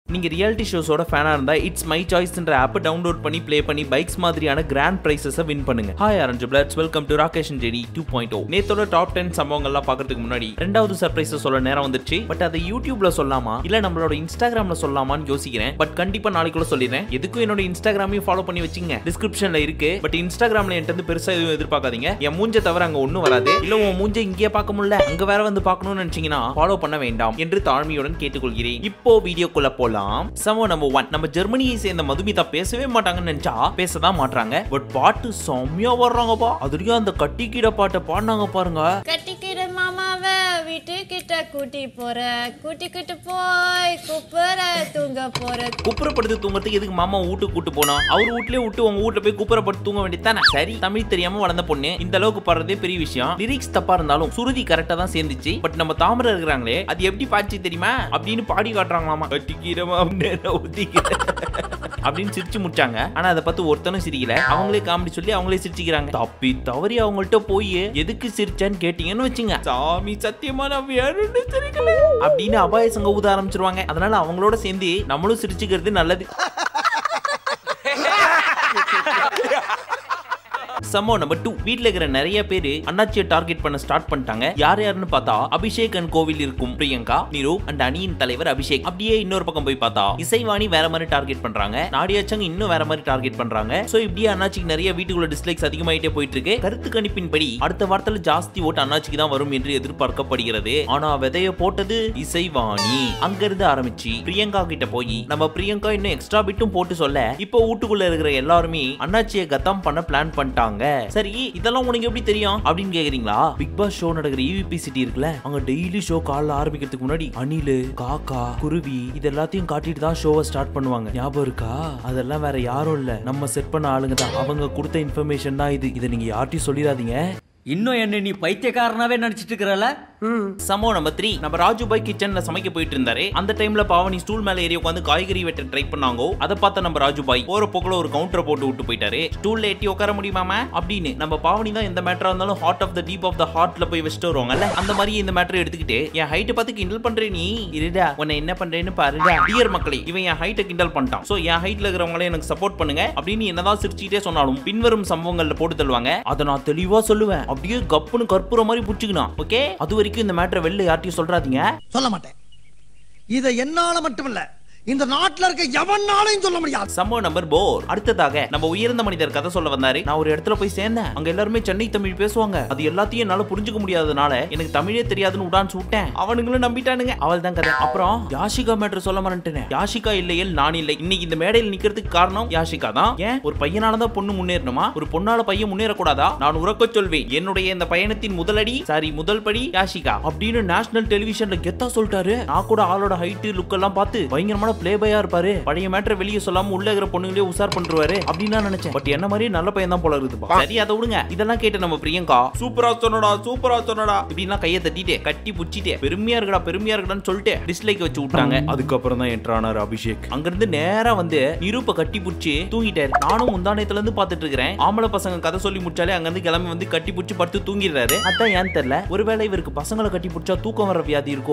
நீங்க ரியாலிட்டி ஷோஸோட ஃபேனா இருந்தா இட்ஸ் மை சாய்ஸ்ன்ற ஆப் டவுன்லோட் பண்ணி ப்ளே பண்ணி பைக்ஸ் மாதிரியான கிராண்ட் பிரைசஸை வின் பண்ணுங்க hi orange bloods welcome to Rakesh JD two point O நேத்தோட டாப் டென் சம்பவங்கள்லாம் பார்க்கறதுக்கு முன்னாடி ரெண்டாவது சர்ப்ரைஸ் சொல்ல நேரம் வந்துச்சு பட் அதை யூடியூப்ல சொல்லாமா இல்ல நம்மளோட இன்ஸ்டாகிராம்ல சொல்லாமான்னு யோசிக்கிறேன் பட் கண்டிப்பா நாளைக்குள்ள சொல்லிடுறேன் எதுக்கும் என்னோட இன்ஸ்டாகிராமையும் ஃபாலோ பண்ணி வச்சுங்க டிஸ்கிரிப்ஷன்ல இருக்கு பட் இன்ஸ்டாகிராம்ல என்கிட்ட இருந்து பெருசா எதுவும் எதிர்பார்க்காதீங்க என் மூஞ்ச தவிர அங்க ஒண்ணும் வராது இல்ல உன் மூஞ்ச இங்கேயே பார்க்க முடியல அங்க வேற வந்து பார்க்கணும்னு நினைச்சீங்கன்னா ஃபாலோ பண்ண வேண்டாம் என்று தாழ்மையுடன் கேட்டுக்கொள்கிறேன் இப்போ வீடியோக்குள்ள போலாம் சமோ நம்பர் ஒன் நம்ம ஜெர்மனியை சேர்ந்த மதுமிதா பேசவே மாட்டாங்கன்னு நினைச்சா பேசதான் மாட்டாங்க பட் பாட்டு செம்மையா வர்றாங்கப்பா அதுலயும் அந்த கட்டி கீட பாட்டை பாடினாங்க பாருங்க கட்டிக்கிற மாமாவை வீட்டுக்கிட்ட கூட்டி போற கூட்டிக்கிட்டு போய் குப்புற தூங்க போற குப்புறப்படுத்து தூங்குறதுக்கு எதுக்கு மாமா வீட்டுக்கு கூட்டு போனா அவர் வீட்லயே விட்டு உங்க வீட்டுல போய் குப்புறப்படுத்து தூங்க வேண்டியதானே சரி தமிழ் தெரியாம வளர்ந்த பொண்ணு இந்த அளவுக்கு பாடுறதே பெரிய விஷயம் லிரிக்ஸ் தப்பா இருந்தாலும் சுருதி கரெக்டா தான் சேர்ந்துச்சு பட் நம்ம தாமரை இருக்கிறாங்களே அது எப்படி பாச்சு தெரியுமா அப்படின்னு பாடி காட்டுறாங்களாமா கட்டிக்கிறமா அப்படின்னு சிரிச்சு முடிச்சாங்க ஆனா அதை பார்த்து ஒருத்தனும் சிரிக்கல அவங்களே காமெடி சொல்லி அவங்களே சிரிச்சுக்கிறாங்க தப்பி தவறி அவங்கள்ட்ட போய் எதுக்கு சிரிச்சேன்னு கேட்டீங்கன்னு வச்சுங்க சாமி சத்தியமா நான் வேணும்னு சிரிக்கல அப்படின்னு அபாய சங்க ஊத ஆரம்பிச்சிருவாங்க அதனால அவங்களோட சேர்ந்து நம்மளும் சிரிச்சுக்கிறது நல்லது சம்பவம் நம்பர் டூ வீட்ல இருக்கிற நிறைய பேரு அண்ணாச்சியை டார்கெட் பண்ண ஸ்டார்ட் பண்ணிட்டாங்க யார் யாருன்னு பார்த்தா அபிஷேக் அண்ட் கோவில் இருக்கும் பிரியங்கா நிரு அண்ட் அணியின் தலைவர் அபிஷேக் அப்படியே இன்னொரு பக்கம் போய் பார்த்தா இசைவாணி வேற மாதிரி டார்கெட் பண்றாங்க நாடியாச்சங்க இன்னும் வேற மாதிரி டார்கெட் பண்றாங்க சோ இப்படியே அண்ணாச்சிக்கு நிறைய வீட்டுக்குள்ள டிஸ்லைக்ஸ் அதிகமாயிட்டே போயிட்டு இருக்கு கருத்து கணிப்பின்படி அடுத்த வாரத்துல ஜாஸ்தி ஓட்டு அண்ணாச்சிக்கு தான் வரும் என்று எதிர்பார்க்கப்படுகிறது ஆனா விதைய போட்டது இசைவாணி அங்க இருந்து ஆரம்பிச்சு பிரியங்கா கிட்ட போய் நம்ம பிரியங்கா இன்னும் எக்ஸ்ட்ரா பிட்டும் போட்டு சொல்ல இப்போ வீட்டுக்குள்ள இருக்கிற எல்லாருமே அண்ணாச்சியை கத்தம் பண்ண பிளான் பண்ணிட்டாங்க சரி இதெல்லாம் உனக்கு எப்படி தெரியும் அப்படின்னு கேக்குறீங்களா பிக் பாஸ் ஷோ நடக்கிற யூபி சிட்டி இருக்குல்ல அங்க டெய்லி ஷோ காலைல ஆரம்பிக்கிறதுக்கு முன்னாடி அணிலு காக்கா குருவி இது எல்லாத்தையும் காட்டிட்டு தான் ஷோவை ஸ்டார்ட் பண்ணுவாங்க ஞாபகம் இருக்கா அதெல்லாம் வேற யாரும் இல்ல நம்ம செட் பண்ண ஆளுங்க தான் அவங்க கொடுத்த இன்ஃபர்மேஷன் தான் இது இதை நீங்க யார்ட்டையும் சொல்லிடாதீங்க இன்னும் என்ன நீ பைத்தியக்காரனாவே நினைச்சிட்டு இருக்கிறல சம்பவம் நம்பர் த்ரீ நம்ம ராஜு பாய் கிச்சன்ல சமைக்க போயிட்டு இருந்தாரு அந்த டைம்ல பாவனி ஸ்டூல் மேல ஏறி உட்காந்து காய்கறி வெட்ட ட்ரை பண்ணாங்க அதை பார்த்த நம்ம ராஜு பாய் போற போக்குல ஒரு கவுண்டரை போட்டு விட்டு போயிட்டாரு ஸ்டூல்ல எட்டி உட்கார முடியுமாமா அப்படின்னு நம்ம பாவனி தான் எந்த மேட்டரா இருந்தாலும் heart of the deep of the ஹார்ட்ல போய் வச்சுட்டு வருவாங்கல்ல அந்த மாதிரி இந்த மேட்டரை எடுத்துக்கிட்டு என் ஹைட்டை பார்த்து கிண்டல் பண்றே நீ இருடா உன்னை என்ன பண்றேன்னு பாருடா டியர் மக்களே இவன் என் ஹைட்டை கிண்டல் பண்ணிட்டான் சோ என் ஹைட்ல இருக்கிறவங்களே எனக்கு சப்போர்ட் பண்ணுங்க அப்படின்னு என்னதான் சிரிச்சுட்டே சொன்னாலும் பின்வரும் சம்பவங்கள்ல போட்டு தள்ளுவாங்க அதை நான் தெளிவா சொல்லுவேன் அப்படியே கப்புன்னு கற்பூர மாதிரி புடிச்சுக்கணும் ஓகே அது வரைக்கும் இந்த மேட்டரை வெளில யார்ட்டையும் சொல்றாதீங்க சொல்ல மாட்டேன் இதை என்னால மட்டுமில்ல இந்த நாட்டுல இருக்க எவனாலையும் சொல்ல முடியாது சம்பவம் நம்பர் போர் அடுத்ததாக நம்ம உயர்ந்த மனிதர் கதை சொல்ல வந்தாரு நான் ஒரு இடத்துல போய் சேர்ந்தேன் அங்க எல்லாருமே சென்னை தமிழ் பேசுவாங்க அது எல்லாத்தையும் என்னால புரிஞ்சுக்க முடியாதனால எனக்கு தமிழே தெரியாதுன்னு உடான்ஸ் விட்டேன் அவனுங்களும் நம்பிட்டானுங்க அவள் தான் கதை அப்புறம் யாஷிகா மேட்ரு சொல்ல மாட்டேன் யாஷிகா இல்லையல் நான் இல்லை இன்னைக்கு இந்த மேடையில் நிக்கிறதுக்கு காரணம் யாஷிகா தான் ஏன் ஒரு பையனால தான் பொண்ணு முன்னேறணுமா ஒரு பொண்ணால பையன் முன்னேறக்கூடாதா நான் உறக்க சொல்வேன் என்னுடைய இந்த பயணத்தின் முதலடி சாரி முதல் படி யாஷிகா அப்படின்னு நேஷனல் டெலிவிஷன்ல கெத்தா சொல்லிட்டாரு நான் கூட ஆளோட ஹைட் லுக் எல்லாம் பார்த்து பயங்கரமான பிளே பையா இருப்பாரு பழைய மேட்டரை வெளியே சொல்லாம உள்ள இருக்கிற பொண்ணுங்களே உசார் பண்றாரு அப்படின்னு நான் நினைச்சேன் பட் என்ன மாதிரி நல்ல பையன் தான் போல இருக்குதுப்பா சரி அதை விடுங்க இதெல்லாம் கேட்டு நம்ம பிரியங்கா சூப்பரா சொன்னடா சூப்பரா சொன்னடா இப்படிலாம் கையை தட்டிட்டு கட்டி புச்சிட்டு பெருமையா இருக்கடா பெருமையா இருக்கடான்னு சொல்லிட்டு டிஸ்லைக் வச்சு விட்டாங்க அதுக்கப்புறம் தான் என்ட்ரானார் அபிஷேக் அங்கிருந்து நேரா வந்து நிரூப்ப கட்டி புடிச்சு தூங்கிட்டாரு நானும் முந்தானயத்துல இருந்து பாத்துட்டு இருக்கிறேன் ஆம்பளை பசங்க கதை சொல்லி முடிச்சாலே அங்க இருந்து கிளம்பி வந்து கட்டி புடிச்சு படுத்து தூங்கிடுறாரு அதான் ஏன்னு தெரியல ஒருவேளை இவருக்கு பசங்களை கட்டி புடிச்சா தூக்கம் வர வியாதி இருக்கோ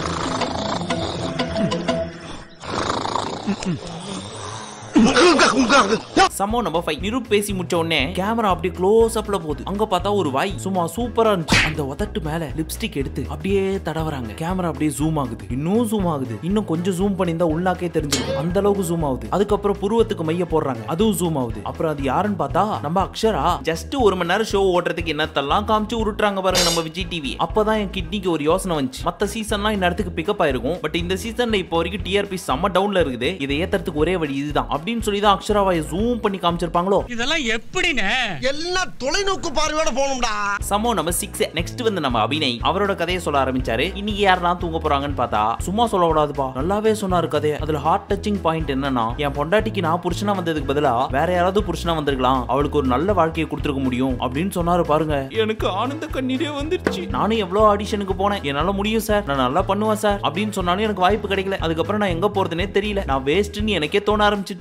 சம்பவம் நம்பர் ஃபைவ் நிரு பேசி முடிச்ச உடனே கேமரா அப்படியே க்ளோஸ் அப்ல போகுது அங்க பார்த்தா ஒரு வாய் சும்மா சூப்பரா இருந்துச்சு அந்த உதட்டு மேல லிப்ஸ்டிக் எடுத்து அப்படியே தடவறாங்க கேமரா அப்படியே ஜூம் ஆகுது இன்னும் ஜூம் ஆகுது இன்னும் கொஞ்சம் ஜூம் பண்ணியிருந்தா உள்ளாக்கே தெரிஞ்சிருக்கும் அந்த அளவுக்கு ஜூம் ஆகுது அதுக்கப்புறம் புருவத்துக்கு மைய போடுறாங்க அதுவும் ஜூம் ஆகுது அப்புறம் அது யாருன்னு பார்த்தா நம்ம அக்ஷரா ஜஸ்ட் ஒரு மணி நேரம் ஷோ ஓட்டுறதுக்கு என்னத்தெல்லாம் காமிச்சு உருட்டுறாங்க பாருங்க நம்ம விஜய் டிவி அப்பதான் என் கிட்னிக்கு ஒரு யோசனை வந்துச்சு மத்த சீசன்லாம் இந்த இடத்துக்கு பிக்கப் ஆயிருக்கும் பட் இந்த சீசன்ல இப்போ வரைக்கும் டிஆர்பி செம்ம டவுன்ல இருக்குது இதை ஏத்துறதுக்கு ஒரே வழி இதுதான் அப்படின்னு சொல்லி தான் அக்ஷராவை ஜூம் பண்ணி காமிச்சிருப்பாங்களோ இதெல்லாம் எப்படிண்ணே எல்லாம் தொலைநோக்கு பார்வையோட போகணும்டா சமோ நம்ம சிக்ஸ் நெக்ஸ்ட் வந்து நம்ம அபிநய் அவரோட கதையை சொல்ல ஆரம்பிச்சாரு இன்னைக்கு யாரெல்லாம் தூங்க போறாங்கன்னு பார்த்தா சும்மா சொல்ல கூடாதுப்பா நல்லாவே சொன்னாரு கதையை அதுல ஹார்ட் டச்சிங் பாயிண்ட் என்னன்னா என் பொண்டாட்டிக்கு நான் புருஷனா வந்ததுக்கு பதிலா வேற யாராவது புருஷனா வந்திருக்கலாம் அவளுக்கு ஒரு நல்ல வாழ்க்கையை கொடுத்துருக்க முடியும் அப்படின்னு சொன்னாரு பாருங்க எனக்கு ஆனந்த கண்ணீரே வந்துருச்சு நானும் எவ்வளவு ஆடிஷனுக்கு போனேன் என்னால முடியும் சார் நான் நல்லா பண்ணுவேன் சார் அப்படின்னு சொன்னாலும் எனக்கு வாய்ப்பு கிடைக்கல அதுக்கப்புறம் நான் எங்க போறதுனே தெரியல நான் வேஸ்ட்னு எனக்கே தோண ஆரம்பிச்சிருச்சு இதெல்லாம்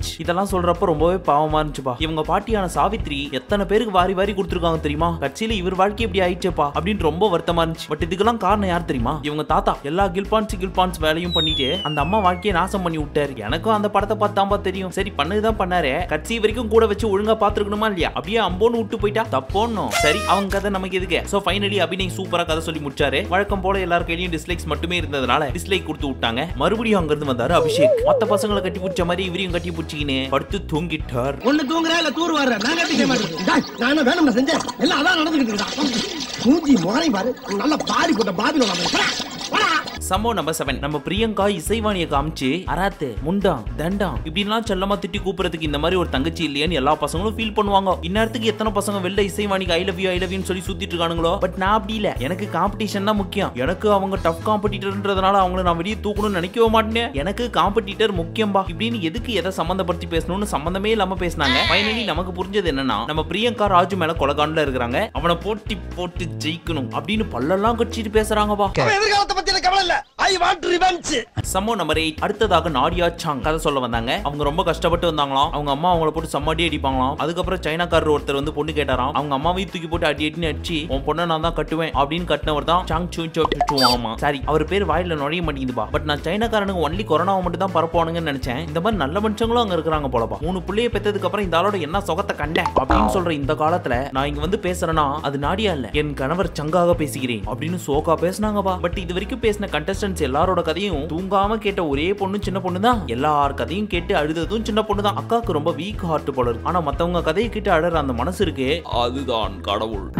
இதெல்லாம் சொல்றப்ப ரொம்பவே பாவமா இருந்துச்சுப்பா இவங்க பாட்டியான சாவித்ரி எத்தனை பேருக்கு வாரி வாரி கொடுத்துருக்காங்க தெரியுமா கட்சியில இவர் வாழ்க்கை இப்படி ஆயிடுச்சேப்பா அப்படின்னு ரொம்ப வருத்தமா இருந்துச்சு பட் இதுக்கெல்லாம் காரணம் யார் தெரியுமா இவங்க தாத்தா எல்லா கில்பான்ஸ் கில்பான்ஸ் வேலையும் பண்ணிட்டு அந்த அம்மா வாழ்க்கையை நாசம் பண்ணி விட்டாரு எனக்கும் அந்த படத்தை பார்த்தாம்பா தெரியும் சரி பண்ணதுதான் பண்ணாரு கட்சி வரைக்கும் கூட வச்சு ஒழுங்கா பாத்துருக்கணுமா இல்லையா அப்படியே அம்போன்னு விட்டு போயிட்டா தப்போன்னு சரி அவங்க கதை நமக்கு எதுக்கு சோ ஃபைனலி அபிநய் சூப்பரா கதை சொல்லி முடிச்சாரு வழக்கம் போல எல்லார் கையிலயும் டிஸ்லைக்ஸ் மட்டுமே இருந்ததுனால டிஸ்லைக் கொடுத்து விட்டாங்க மறுபடியும் அங்க இருந்து வந்தாரு அபிஷேக் மத்த பசங்களை கட்டி பிடிச்ச மாதிரி இவரையும் கட்டி பிடிச்சிக்கின்னு படுத்து தூங்கிட்டார் ஒண்ணு தூங்குறா இல்ல தூர் வர்ற நான் கட்டிக்க மாட்டேன் நான் வேணும் செஞ்சேன் எல்லாம் அதான் நடந்துகிட்டு இருக்கா மூஞ்சி முறை பாரு நல்ல பாடி போட்ட பாபிலோட சம்பவம் நம்பர் செவன் நம்ம பிரியங்கா இசைவாணியை காமிச்சு அராத்து முண்டாம் தண்டாம் இப்படின்லாம் செல்லமா திட்டி கூப்பிடுறதுக்கு இந்த மாதிரி ஒரு தங்கச்சி இல்லையான்னு எல்லா பசங்களும் ஃபீல் பண்ணுவாங்க இந்நேரத்துக்கு எத்தனை பசங்க வெளில இசைவாணிக்கு I love you I love யூன்னு சொல்லி சுத்திட்டு இருக்கானுங்களோ பட் நான் அப்படி இல்ல எனக்கு காம்படிஷன் தான் முக்கியம் எனக்கு அவங்க டஃப் காம்படிட்டர்ன்றதுனால அவங்கள நான் வெளியே தூக்கணும்னு நினைக்கவே மாட்டேன் எனக்கு காம்படிட்டர் முக்கியம்பா இப்படின்னு எதுக்கு எதை சம்மந்தப்படுத்தி பேசணும்னு சம்மந்தமே இல்லாம பேசினாங்க ஃபைனலி நமக்கு புரிஞ்சது என்னன்னா நம்ம பிரியங்கா ராஜு மேல கொலகாண்டில் இருக்கிறாங்க அவனை போட்டி போட்டு ஜெயிக்கணும் அப்படின்னு பல்லெல்லாம் கட்சிட்டு பேசுறாங்கப்பா எதிர்காலத்தை பத்தி எனக்கு கவலை இல்ல ஐ வாண்ட் ரிவெஞ்ச் சம்மோ நம்பர் எயிட் அடுத்ததாக நாடியா சாங் கதை சொல்ல வந்தாங்க அவங்க ரொம்ப கஷ்டப்பட்டு வந்தாங்களாம் அவங்க அம்மா அவங்கள போட்டு செம்ம அடி அடிப்பாங்களாம் அதுக்கப்புறம் சைனாக்காரர் ஒருத்தர் வந்து பொண்ணு கேட்டாராம் அவங்க அம்மாவையும் தூக்கி போட்டு அடி அடின்னு அடிச்சு உன் பொண்ணை நான் தான் கட்டுவேன் அப்படின்னு கட்டினவர் தான் சாங் சூ சோ சூ ஆமா சரி அவர் பேர் வாயில நுழைய மாட்டேங்குதுப்பா பட் நான் சைனாக்காரனுக்கு ஒன்லி கொரோனாவை மட்டும் தான் பரப்புவானுங்கன்னு நினைச்சேன் இந்த மாதிரி நல்ல மனுஷங்களும் அங்க இருக்கிறாங்க போலப்பா மூணு புள்ளைய பெத்ததுக்கு அப்புறம் இந்த ஆளோட என்ன சொகத்தை கண்டேன் அப்படின்னு சொல்ற இந்த காலத்துல நான் இங்க வந்து பேசுறேன்னா அது நாடியா இல்ல என் கணவர் சங்காக பேசுகிறேன் அப்படின்னு சோகா பேசுனாங்கப்பா பட் இது வரைக்கும் பேசின கண்டஸ்டன்ஸ் எல்லாரோட கதையும் தூங்காம கேட்ட ஒரே பொண்ணு சின்ன பொண்ணு தான் எல்லார் கதையும் கேட்டு அழுததும் சின்ன பொண்ணு தான் அக்காவுக்கு ரொம்ப வீக் ஹார்ட் போல இருக்கு ஆனா மத்தவங்க கதையை கேட்டு அழற அந்த மனசு இருக்கே அதுதான் கடவுள்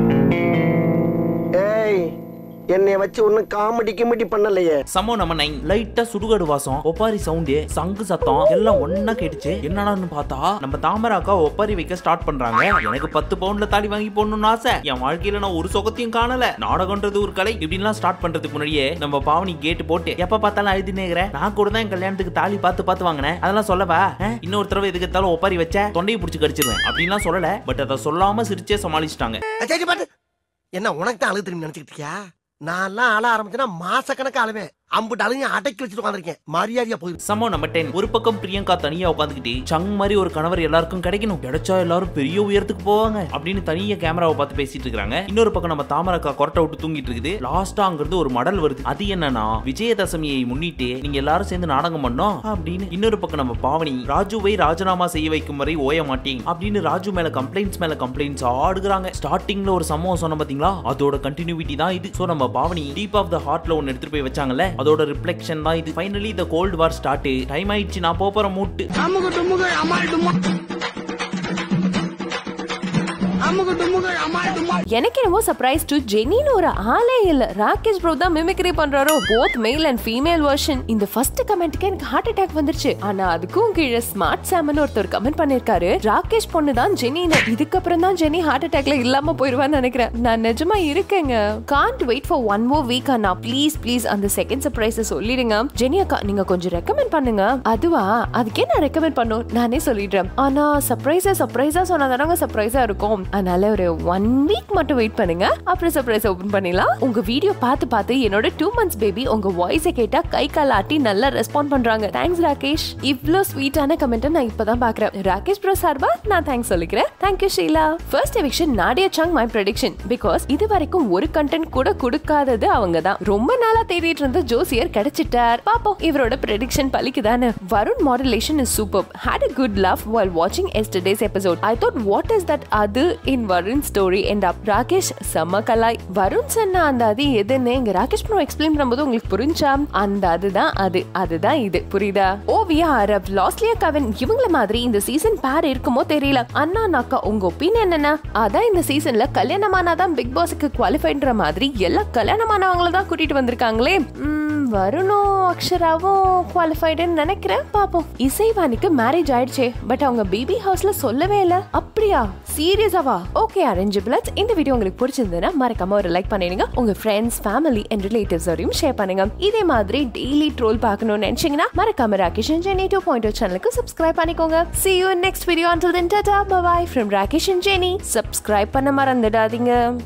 ஏய் என்னைய வச்சு ஒன்னும் காமெடி கிமெடி பண்ணலையே சமோ நம்ம நைன் லைட்டா சுடுகாடு வாசம் ஒப்பாரி சவுண்டு சங்கு சத்தம் எல்லாம் ஒண்ணா கேட்டுச்சு என்னடான்னு பார்த்தா நம்ம தாமரை அக்கா ஒப்பாரி வைக்க ஸ்டார்ட் பண்றாங்க எனக்கு பத்து பவுண்ட்ல தாலி வாங்கி போடணும்னு ஆசை என் வாழ்க்கையில நான் ஒரு சொகத்தையும் காணல நாடகம்ன்றது ஒரு கலை இப்படின்லாம் ஸ்டார்ட் பண்றதுக்கு முன்னாடியே நம்ம பாவனி கேட்டு போட்டு எப்ப பார்த்தாலும் அழுதுனேங்கிற நான் கூட தான் என் கல்யாணத்துக்கு தாலி பார்த்து பார்த்து வாங்கினேன் அதெல்லாம் சொல்லவா அஹ், இன்னொரு தடவை எதுக்கு எடுத்தாலும் ஒப்பாரி வச்ச தொண்டையை பிடிச்சி கடிச்சிருவேன் அப்படின்லாம் சொல்லல பட் அதை சொல்லாம சிரிச்சே சமாளிச்சிட்டாங்க சரி பாட்டு என்ன உனக்கு தான் அழுகு திரும்பி நினைச்சிட்டு இருக்கியா நான்லாம் அழ ஆரம்பிச்சேன்னா மாசக்கணக்கு அழுவேன் அம்புட்டு அழுகையும் அடக்கி வச்சுட்டு உட்காந்துருக்கேன் மரியாதையா போயிரு சமோ நம்பர் டென் ஒரு பக்கம் பிரியங்கா தனியா உட்காந்துக்கிட்டு சங் மாதிரி ஒரு கணவர் எல்லாருக்கும் கிடைக்கணும் கிடைச்சா எல்லாரும் பெரிய உயரத்துக்கு போவாங்க அப்படின்னு தனியா கேமராவை பார்த்து பேசிட்டு இருக்காங்க இன்னொரு பக்கம் நம்ம தாமரக்கா கொரட்டை விட்டு தூங்கிட்டு இருக்குது லாஸ்டா அங்கிருந்து ஒரு மடல் வருது அது என்னன்னா விஜயதசமியை முன்னிட்டு நீங்க எல்லாரும் சேர்ந்து நாடகம் பண்ணோம் அப்படின்னு இன்னொரு பக்கம் நம்ம பாவனி ராஜுவை ராஜினாமா செய்ய வைக்கும் வரை ஓய மாட்டேன் அப்படின்னு ராஜு மேல கம்ப்ளைண்ட்ஸ் மேல கம்ப்ளைண்ட்ஸ் ஆடுகிறாங்க ஸ்டார்டிங்ல ஒரு சம்பவம் சொன்ன பாத்தீங்களா அதோட கண்டினியூட்டி தான் இது சோ நம்ம பாவனி டீப் ஆஃப் த ஹார்ட்ல ஒன்னு எடுத்துட்டு போய் வச்சாங்கல்ல அதோட ரிஃப்ளெக்ஷன் தான் இது ஃபைனலி இந்த கோல்டு வார் ஸ்டார்ட் டைம் ஆயிடுச்சு நான் போப் போற மூட்டு அமுகு டுமுகு அமால் டுமா அமுகு டுமுகு அமால் டுமா எனக்கு என்னமோ சர்ப்ரைஸ் டு ஜெனின்னு ஒரு ஆளே இல்ல ராகேஷ் ப்ரோ தான் மிமிக்ரி பண்றாரோ both male and female version இந்த ஃபர்ஸ்ட் கமெண்ட்க்கு எனக்கு ஹார்ட் அட்டாக் வந்துருச்சு ஆனா அதுக்கும் கீழே ஸ்மார்ட் சாமன் ஒருத்தர் கமெண்ட் பண்ணிருக்காரு ராகேஷ் பொண்ணு தான் ஜெனின்னு இதுக்கப்புறம் தான் ஜெனி ஹார்ட் அட்டாக்ல இல்லாம போயிருவான்னு நினைக்கிறேன் நான் நிஜமா இருக்கேங்க can't wait for one more week அண்ணா ப்ளீஸ் ப்ளீஸ் அந்த செகண்ட் சர்ப்ரைஸ் சொல்லிடுங்க ஜெனி அக்கா நீங்க கொஞ்சம் ரெக்கமெண்ட் பண்ணுங்க அதுவா அதுக்கே நான் ரெக்கமெண்ட் பண்ணும் நானே சொல்லிடுறேன் ஆனா சர்ப்ரைஸா சர்ப்ரைஸா சொன்னா தானங்க சர்ப்ரைஸா இருக்கும் அதனால ஒரு ஒன் வீக் மட்டும் வெயிட் பண்ணுங்க அப்புறம் சர்ப்ரைஸ் ஓபன் பண்ணிடலாம் உங்க வீடியோ பார்த்து பார்த்து என்னோட டூ மந்த்ஸ் பேபி உங்க வாய்ஸை கேட்டா கை கால் ஆட்டி நல்லா ரெஸ்பாண்ட் பண்றாங்க தேங்க்ஸ் ராகேஷ் இவ்ளோ ஸ்வீட்டான கமெண்ட் நான் இப்பதான் பாக்குறேன் ராகேஷ் ப்ரோ சார்பா நான் தேங்க்ஸ் சொல்லிக்கிறேன் thank you Sheela first eviction Nadia Chang my prediction because இது வரைக்கும் ஒரு கண்டென்ட் கூட கொடுக்காதது அவங்க தான் ரொம்ப நாளா தேடிட்டு இருந்த ஜோசியர் கிடைச்சிட்டார் பாப்போம் இவரோட ப்ரெடிக்ஷன் பலிக்குதானே Varun modulation is super had a good love while watching yesterday's episode. I thought, what is that அது in Varun story end up? Rakesh செம்ம கலாய் வருண் சொன்ன அந்த அது எதுன்னு இங்க ராகேஷ் ப்ரோ எக்ஸ்பிளைன் பண்ணும்போது உங்களுக்கு புரிஞ்சா அந்த அதுதான் அது அதுதான் இது புரியுதா ஓவியா அரப் லாஸ்லியா கவன் இவங்கள மாதிரி இந்த சீசன் பேர் இருக்குமோ தெரியல அண்ணா நாக்கா உங்க ஒப்பீனியன் என்ன அதான் இந்த சீசன்ல கல்யாணமானாதான் பிக் பாஸ்க்கு குவாலிஃபைன்ற மாதிரி எல்லாம் கல்யாணமானவங்கள தான் கூட்டிட்டு வந்திருக்காங்களே ம், வருணும் அக்ஷராவும் குவாலிஃபைடுன்னு நினைக்கிறேன் பாப்போம் இசைவாணிக்கு மேரேஜ் ஆயிடுச்சே பட் அவங்க பேபி ஹவுஸ்ல சொல்லவே இல்ல அப்படியா சீரியஸாவா ஓகே அரேஞ்ச் பிளட்ஸ் இந்த வீடியோ உங்களுக்கு பிடிச்சிருந்ததுன்னா மறக்காம ஒரு லைக் பண்ணிடுங்க உங்க ஃப்ரெண்ட்ஸ் ஃபேமிலி அண்ட் ரிலேட்டிவ்ஸோடையும் ஷேர் பண்ணுங்க இதே மாதிரி டெய்லி ட்ரோல் பார்க்கணும்னு நினைச்சீங்கன்னா மறக்காம Rakesh and Jeni two point சேனலுக்கு சப்ஸ்கிரைப் பண்ணிக்கோங்க see you in next video until then tata bye bye from Rakesh and Jeni subscribe பண்ண மறந்துடாதீங்க